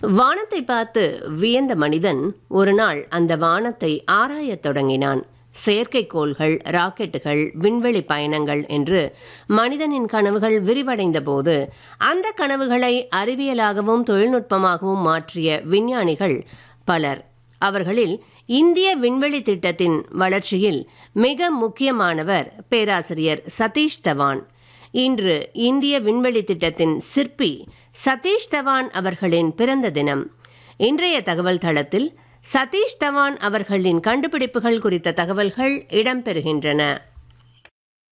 வானத்தை பார்த்து வியந்த மனிதன் ஒரு நாள் அந்த வானத்தை ஆராயத் தொடங்கினான் செயற்கைக்கோள்கள் ராக்கெட்டுகள் விண்வெளி பயணங்கள் என்று மனிதனின் கனவுகள் விரிவடைந்த போது அந்த கனவுகளை அறிவியலாகவும் தொழில்நுட்பமாகவும் மாற்றிய விஞ்ஞானிகள் பலர் அவர்களில் இந்திய விண்வெளி திட்டத்தின் வளர்ச்சியில் மிக முக்கியமானவர் பேராசிரியர் சதீஷ் தவான் இன்று இந்திய விண்வெளி திட்டத்தின் சிற்பி சதீஷ் தவான் அவர்களின் பிறந்த தினம் இன்றைய தகவல் தளத்தில் சதீஷ் தவான் அவர்களின் கண்டுபிடிப்புகள் குறித்த தகவல்கள் இடம்பெறுகின்றன